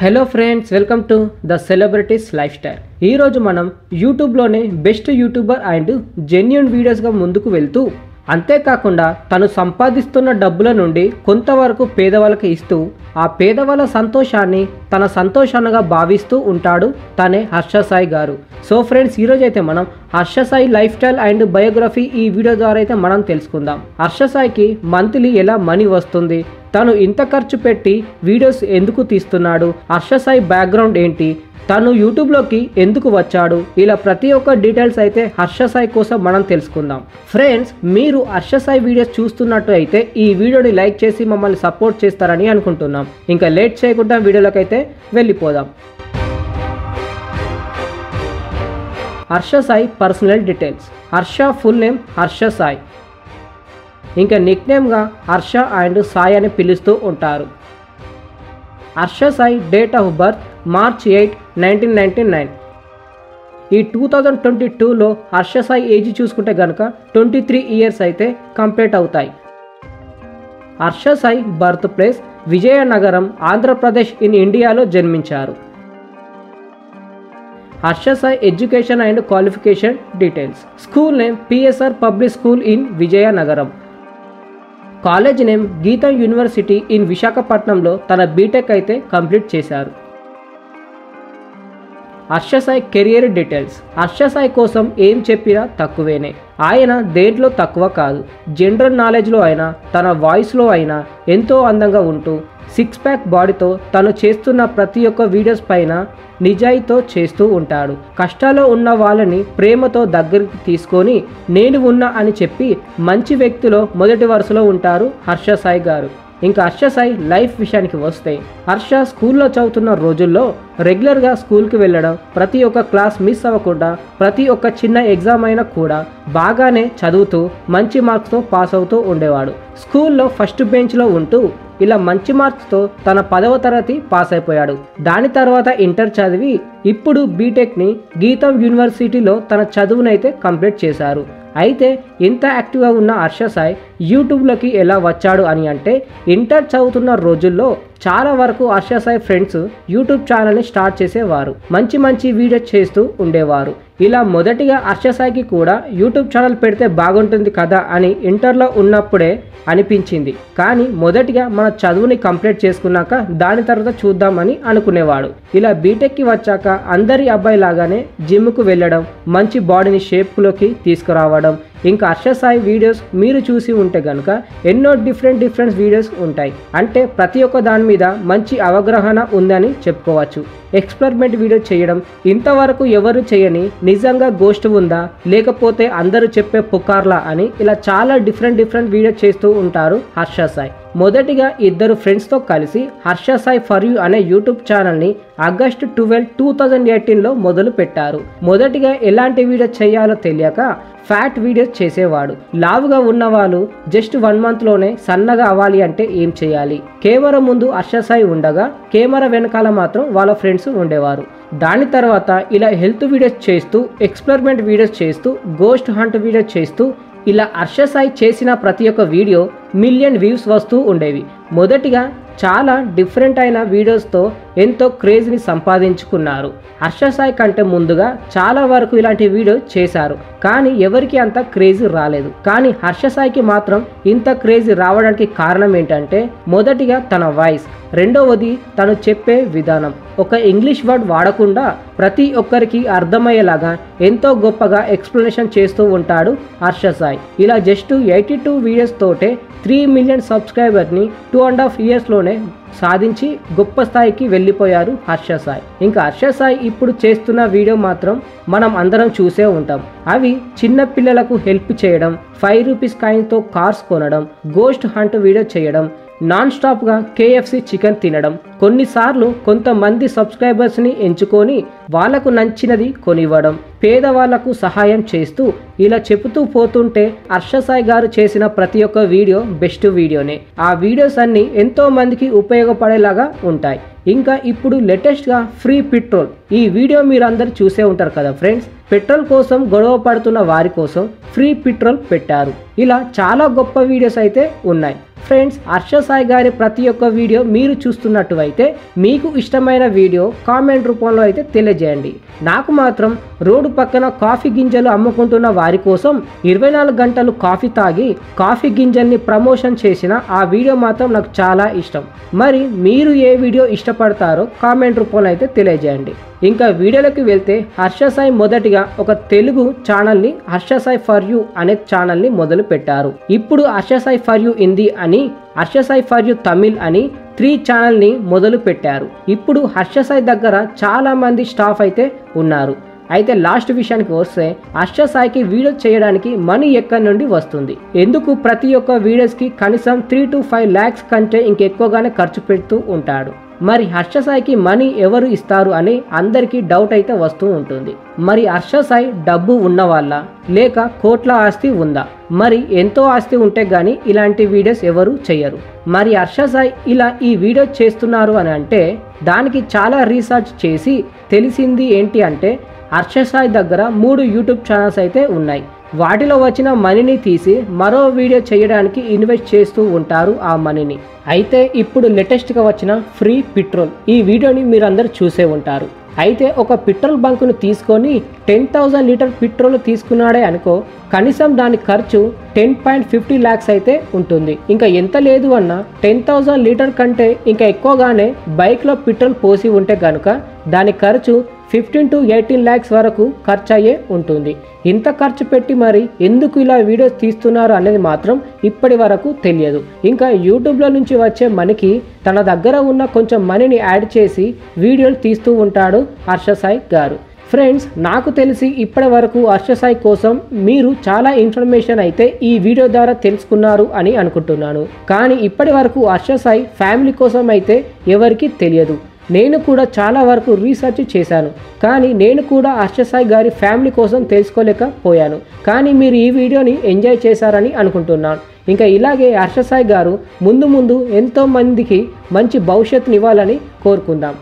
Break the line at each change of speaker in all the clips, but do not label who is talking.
hello friends welcome to the celebrities lifestyle ఈరోజు మనం యూట్యూబ్లోనే బెస్ట్ యూట్యూబర్ అండ్ జెన్యున్ వీడియోస్గా ముందుకు వెళ్తూ అంతేకాకుండా తను సంపాదిస్తున్న డబ్బుల నుండి కొంతవరకు పేదవాళ్ళకి ఇస్తూ ఆ పేదవాళ్ళ సంతోషాన్ని తన సంతోషాన్నిగా భావిస్తూ ఉంటాడు తనే హర్ష సాయి గారు సో ఫ్రెండ్స్ ఈరోజు అయితే మనం Harsha Sai lifestyle and biography ఈ వీడియో ద్వారా అయితే మనం తెలుసుకుందాం హర్ష సాయికి మంత్లీ ఎలా మనీ వస్తుంది తను ఇంత ఖర్చు పెట్టి వీడియోస్ ఎందుకు తీస్తున్నాడు హర్ష సాయి బ్యాక్గ్రౌండ్ ఏంటి తను యూట్యూబ్లోకి ఎందుకు వచ్చాడు ఇలా ప్రతి ఒక్క డీటెయిల్స్ అయితే హర్ష సాయి కోసం మనం తెలుసుకుందాం ఫ్రెండ్స్ మీరు హర్ష సాయి వీడియోస్ చూస్తున్నట్టు అయితే ఈ వీడియోని లైక్ చేసి మమ్మల్ని సపోర్ట్ చేస్తారని అనుకుంటున్నాం ఇంకా లేట్ చేయకుండా వీడియోలోకి అయితే వెళ్ళిపోదాం Harsha Sai personal details Harsha full name Harsha Sai ఇంకా నిక్ నేమ్గా హర్ష అండ్ సాయి అని పిలుస్తూ ఉంటారు Harsha Sai date of birth March eight nineteen ninety nine ఈ టూ థౌజండ్ ట్వంటీ టూలో హర్ష సాయి ఏజ్ చూసుకుంటే కనుక ట్వంటీ త్రీ ఇయర్స్ అయితే కంప్లీట్ అవుతాయి Harsha Sai birth place Vizianagaram Andhra Pradesh in ఇండియాలో జన్మించారు Harsha Sai education and qualification details school name PSR public school in Vizianagaram college name GITAM university in విశాఖపట్నంలో తన బీటెక్ అయితే కంప్లీట్ చేశారు హర్ష సాయి కెరియర్ డీటెయిల్స్ హర్ష సాయి కోసం ఏం చెప్పినా తక్కువేనే ఆయన దేంట్లో తక్కువ కాదు జనరల్ నాలెడ్జ్లో అయినా తన వాయిస్లో అయినా ఎంతో అందంగా ఉంటూ సిక్స్ ప్యాక్ బాడీతో తను చేస్తున్న ప్రతి ఒక్క వీడియోస్ పైన నిజాయితో చేస్తూ ఉంటాడు కష్టాల్లో ఉన్న వాళ్ళని ప్రేమతో దగ్గరికి తీసుకొని నేను ఉన్నా అని చెప్పి మంచి వ్యక్తిలో మొదటి వరుసలో ఉంటారు హర్ష సాయి గారు ఇంకా హర్ష సాయి లైఫ్ విషయానికి వస్తే హర్ష స్కూల్లో చదువుతున్న రోజుల్లో రెగ్యులర్గా స్కూల్కి వెళ్ళడం ప్రతి ఒక్క క్లాస్ మిస్ అవ్వకుండా ప్రతి ఒక్క చిన్న ఎగ్జామ్ అయినా కూడా బాగానే చదువుతూ మంచి మార్క్స్తో పాస్ అవుతూ ఉండేవాడు స్కూల్లో ఫస్ట్ బెంచ్లో ఉంటూ ఇలా మంచి మార్క్స్తో తన పదవ తరగతి పాస్ అయిపోయాడు దాని తర్వాత ఇంటర్ చదివి ఇప్పుడు బీటెక్ని గీతం యూనివర్సిటీలో తన చదువునైతే కంప్లీట్ చేశారు అయితే ఇంత యాక్టివ్గా ఉన్న హర్ష సాయి యూట్యూబ్లోకి ఎలా వచ్చాడు అని అంటే ఇంటర్ చదువుతున్న రోజుల్లో చాలా వరకు హర్ష సాయి ఫ్రెండ్స్ యూట్యూబ్ ఛానల్ని స్టార్ట్ చేసేవారు మంచి మంచి వీడియోస్ చేస్తూ ఉండేవారు ఇలా మొదటిగా హర్ష సాయికి కూడా యూట్యూబ్ ఛానల్ పెడితే బాగుంటుంది కదా అని ఇంటర్లో ఉన్నప్పుడే అనిపించింది కానీ మొదటిగా మన చదువుని కంప్లీట్ చేసుకున్నాక దాని తర్వాత చూద్దామని అనుకునేవాడు ఇలా బీటెక్కి వచ్చాక అందరి అబ్బాయి లాగానే జిమ్కు వెళ్ళడం మంచి బాడీని షేప్లోకి తీసుకురావడం ఇంకా హర్ష సాయి వీడియోస్ మీరు చూసి ఉంటే కనుక ఎన్నో డిఫరెంట్ డిఫరెంట్ వీడియోస్ ఉంటాయి అంటే ప్రతి ఒక్క దాని మీద మంచి అవగాహన ఉందని చెప్పుకోవచ్చు ఎక్స్పెరిమెంట్ వీడియో చేయడం ఇంతవరకు ఎవరు చేయని నిజంగా గోష్ట్ ఉందా లేకపోతే అందరూ చెప్పే పుకార్లా అని ఇలా చాలా డిఫరెంట్ డిఫరెంట్ వీడియో చేస్తూ ఉంటారు హర్ష సాయి మొదటిగా ఇద్దరు ఫ్రెండ్స్తో కలిసి హర్ష సాయి ఫర్ యూ అనే యూట్యూబ్ ఛానల్ని ఆగస్టు ట్వెల్వ్ టూ థౌజండ్ ఎయిటీన్లో మొదలు పెట్టారు మొదటిగా ఎలాంటి వీడియో చేయాలో తెలియక ఫ్యాట్ వీడియోస్ చేసేవాడు లావుగా ఉన్న వాళ్ళు జస్ట్ వన్ మంత్లోనే సన్నగా అవ్వాలి అంటే ఏం చేయాలి కెమెరా ముందు హర్ష సాయి ఉండగా కెమెరా వెనకాల మాత్రం వాళ్ళ ఫ్రెండ్స్ ఉండేవారు దాని తర్వాత ఇలా హెల్త్ వీడియోస్ చేస్తూ ఎక్స్పెరిమెంట్ వీడియోస్ చేస్తూ గోస్ట్ హంట్ వీడియోస్ చేస్తూ ఇలా హర్ష సాయి చేసిన ప్రతి ఒక్క వీడియో మిలియన్ వ్యూస్ వస్తూ ఉండేవి మొదటిగా చాలా డిఫరెంట్ అయిన వీడియోస్తో ఎంతో క్రేజ్ని సంపాదించుకున్నారు హర్ష సాయి కంటే ముందుగా చాలా వరకు ఇలాంటి వీడియో చేశారు కానీ ఎవరికి అంత క్రేజ్ రాలేదు కానీ హర్ష సాయికి మాత్రం ఇంత క్రేజ్ రావడానికి కారణం ఏంటంటే మొదటిగా తన వాయిస్ రెండవది తను చెప్పే విధానం ఒక ఇంగ్లీష్ వర్డ్ వాడకుండా ప్రతి ఒక్కరికి అర్థమయ్యేలాగా ఎంతో గొప్పగా ఎక్స్ప్లెనేషన్ చేస్తూ ఉంటాడు హర్ష సాయి ఇలా జస్ట్ ఎయిటీ టూ వీడియోస్ తోటే త్రీ మిలియన్ సబ్స్క్రైబర్ని టూ అండ్ హాఫ్ ఇయర్స్లోనే సాధించి గొప్ప స్థాయికి వెళ్ళిపోయారు హర్ష సాయి ఇంకా హర్ష సాయి ఇప్పుడు చేస్తున్న వీడియో మాత్రం మనం అందరం చూసే ఉంటాం అవి చిన్న పిల్లలకు హెల్ప్ చేయడం ఫైవ్ రూపీస్ కాయిన్తో కార్స్ కొనడం గోస్ట్ హంట్ వీడియో చేయడం నాన్ స్టాప్గా కేఎఫ్సి చికెన్ తినడం కొన్నిసార్లు కొంతమంది సబ్స్క్రైబర్స్ని ఎంచుకొని వాళ్లకు నచ్చినది కొనివ్వడం పేదవాళ్లకు సహాయం చేస్తూ ఇలా చెబుతూ పోతుంటే హర్షసాయి గారు చేసిన ప్రతి ఒక్క వీడియో బెస్ట్ వీడియోనే ఆ వీడియోస్ అన్ని ఎంతో మందికి ఉపయోగపడేలాగా ఉంటాయి ఇంకా ఇప్పుడు లేటెస్ట్గా ఫ్రీ పెట్రోల్ ఈ వీడియో మీరు అందరు చూసే ఉంటారు కదా ఫ్రెండ్స్ పెట్రోల్ కోసం గొడవ పడుతున్న వారి కోసం ఫ్రీ పెట్రోల్ పెట్టారు ఇలా చాలా గొప్ప వీడియోస్ అయితే ఉన్నాయి ఫ్రెండ్స్ హర్ష సాయి గారి ప్రతి ఒక్క వీడియో మీరు చూస్తున్నట్టు అయితే మీకు ఇష్టమైన వీడియో కామెంట్ రూపంలో అయితే తెలియజేయండి నాకు మాత్రం రోడ్డు పక్కన కాఫీ గింజలు అమ్ముకుంటున్న వారి కోసం ఇరవై నాలుగు గంటలు కాఫీ తాగి కాఫీ గింజల్ని ప్రమోషన్ చేసిన ఆ వీడియో మాత్రం నాకు చాలా ఇష్టం మరి మీరు ఏ వీడియో ఇష్టపడతారో కామెంట్ రూపంలో అయితే తెలియజేయండి ఇంకా వీడియోలోకి వెళ్తే హర్ష సాయి మొదటిగా ఒక తెలుగు ఛానల్ని హర్ష సాయి ఫర్ యూ అనే ఛానల్ని మొదలు పెట్టారు ఇప్పుడు హర్ష సాయి ఫర్ యూ హిందీ అని హర్ష సాయి ఫర్ యూ తమిళ్ అని త్రీ ఛానల్ని మొదలు పెట్టారు ఇప్పుడు హర్ష సాయి దగ్గర చాలా మంది స్టాఫ్ అయితే ఉన్నారు అయితే లాస్ట్ విషయానికి వస్తే హర్ష సాయికి వీడియో చేయడానికి మనీ ఎక్కడి నుండి వస్తుంది ఎందుకు ప్రతి ఒక్క వీడియోస్కి కనీసం త్రీ టు ఫైవ్ ల్యాక్స్ కంటే ఇంకెక్కువగానే ఖర్చు పెడుతూ ఉంటాడు మరి హర్ష సాయికి మనీ ఎవరు ఇస్తారు అని అందరికీ డౌట్ అయితే వస్తూ ఉంటుంది మరి హర్ష సాయి డబ్బు ఉన్న వాళ్ళ లేక కోట్ల ఆస్తి ఉందా మరి ఎంతో ఆస్తి ఉంటే గానీ ఇలాంటి వీడియోస్ ఎవరు చేయరు మరి హర్ష సాయి ఇలా ఈ వీడియో చేస్తున్నారు అని అంటే దానికి చాలా రీసెర్చ్ చేసి తెలిసింది ఏంటి అంటే హర్ష సాయి దగ్గర మూడు యూట్యూబ్ ఛానల్స్ అయితే ఉన్నాయి వాటిలో వచ్చిన మనీని తీసి మరో వీడియో చేయడానికి ఇన్వెస్ట్ చేస్తూ ఉంటారు ఆ మనీని అయితే ఇప్పుడు లేటెస్ట్గా వచ్చిన ఫ్రీ పెట్రోల్ ఈ వీడియోని మీరు అందరు చూసే ఉంటారు అయితే ఒక పెట్రోల్ బంకును తీసుకొని టెన్ థౌజండ్ లీటర్ పెట్రోల్ తీసుకున్నాడే అనుకో కనీసం దాని ఖర్చు టెన్ పాయింట్ ఫిఫ్టీ ల్యాక్స్ అయితే ఉంటుంది ఇంకా ఎంత లేదు అన్న టెన్ థౌజండ్ లీటర్ కంటే ఇంకా ఎక్కువగానే బైక్లో పెట్రోల్ పోసి ఉంటే కనుక దాని ఖర్చు ఫిఫ్టీన్ టు ఎయిటీన్ ల్యాక్స్ వరకు ఖర్చు అయ్యే ఉంటుంది ఇంత ఖర్చు పెట్టి మరి ఎందుకు ఇలా వీడియోస్ తీస్తున్నారు అనేది మాత్రం ఇప్పటి వరకు తెలియదు ఇంకా యూట్యూబ్లో నుంచి వచ్చే మనకి తన దగ్గర ఉన్న కొంచెం మనీని యాడ్ చేసి వీడియోలు తీస్తూ ఉంటాడు హర్ష సాయి గారు ఫ్రెండ్స్ నాకు తెలిసి ఇప్పటి వరకు హర్ష సాయి కోసం మీరు చాలా ఇన్ఫర్మేషన్ అయితే ఈ వీడియో ద్వారా తెలుసుకున్నారు అని అనుకుంటున్నాను కానీ ఇప్పటి వరకు హర్ష సాయి ఫ్యామిలీ కోసం అయితే ఎవరికి తెలియదు నేను కూడా చాలా వరకు రీసెర్చ్ చేశాను కానీ నేను కూడా హర్షసాయి గారి ఫ్యామిలీ కోసం తెలుసుకోలేకపోయాను కానీ మీరు ఈ వీడియోని ఎంజాయ్ చేశారని అనుకుంటున్నాను ఇంకా ఇలాగే హర్షసాయి గారు ముందు ముందు ఎంతో మందికి మంచి భవిష్యత్తునివ్వాలని కోరుకుందాం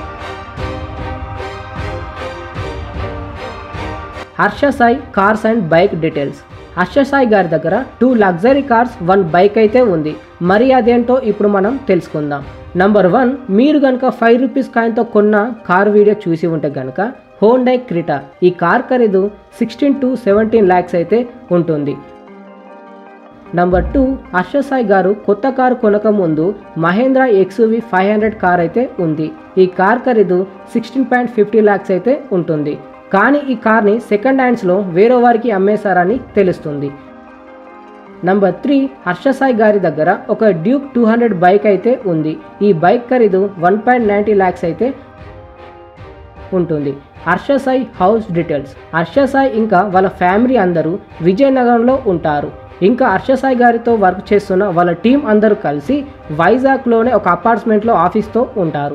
Harsha Sai cars and bike details Harsha Sai garu దగ్గర two luxury cars one bike అయితే ఉంది మరి అదేంటో ఇప్పుడు మనం తెలుసుకుందాం నంబర్ వన్ మీరు కనుక ఫైవ్ రూపీస్ కాయిన్తో కొన్న కార్ వీడియో చూసి ఉంటే కనుక హోండై క్రిటా ఈ కార్ ఖరీదు సిక్స్టీన్ టు సెవెంటీన్ ల్యాక్స్ అయితే ఉంటుంది నంబర్ టూ హర్ష సాయి గారు కొత్త కారు కొనక ముందు Mahindra XUV five hundred car అయితే ఉంది ఈ కార్ ఖరీదు సిక్స్టీన్ పాయింట్ ఫిఫ్టీ ల్యాక్స్ అయితే ఉంటుంది కానీ ఈ కార్ని సెకండ్ హ్యాండ్స్లో వేరే వారికి అమ్మేశారని తెలుస్తుంది నంబర్ త్రీ హర్షసాయి గారి దగ్గర ఒక డ్యూక్ టూ హండ్రెడ్ బైక్ అయితే ఉంది ఈ బైక్ ఖరీదు వన్ పాయింట్ నైంటీ ల్యాక్స్ అయితే ఉంటుంది హర్షసాయి హౌస్ డీటెయిల్స్ హర్షసాయి ఇంకా వాళ్ళ ఫ్యామిలీ అందరూ విజయనగరంలో ఉంటారు ఇంకా హర్షసాయి గారితో వర్క్ చేస్తున్న వాళ్ళ టీం అందరూ కలిసి వైజాగ్లోనే ఒక అపార్ట్మెంట్లో ఆఫీస్తో ఉంటారు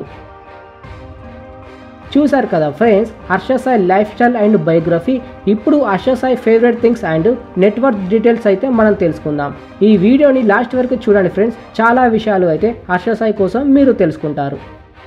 చూశారు కదా friends Harsha Sai lifestyle and biography ఇప్పుడు Harsha Sai favourite things and network details అయితే మనం తెలుసుకుందాం ఈ వీడియోని లాస్ట్ వరకు చూడండి ఫ్రెండ్స్ చాలా విషయాలు అయితే హర్షసాయి కోసం మీరు తెలుసుకుంటారు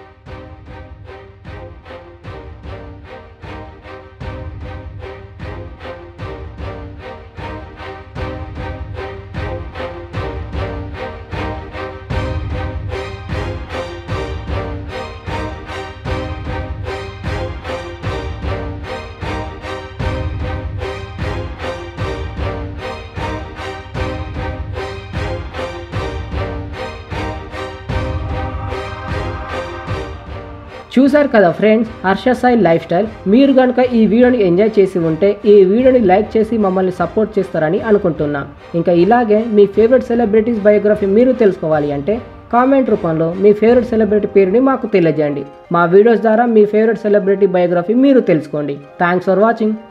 చూశారు కదా friends Harsha Sai lifestyle మీరు కనుక ఈ వీడియోని ఎంజాయ్ చేసి ఉంటే ఈ వీడియోని లైక్ చేసి మమ్మల్ని సపోర్ట్ చేస్తారని అనుకుంటున్నా ఇంకా ఇలాగే మీ ఫేవరెట్ సెలబ్రిటీస్ బయోగ్రఫీ మీరు తెలుసుకోవాలి అంటే కామెంట్ రూపంలో మీ ఫేవరెట్ సెలబ్రిటీ పేరుని మాకు తెలియజేయండి మా వీడియోస్ ద్వారా మీ ఫేవరెట్ సెలబ్రిటీ బయోగ్రఫీ మీరు తెలుసుకోండి థ్యాంక్స్ ఫర్ వాచింగ్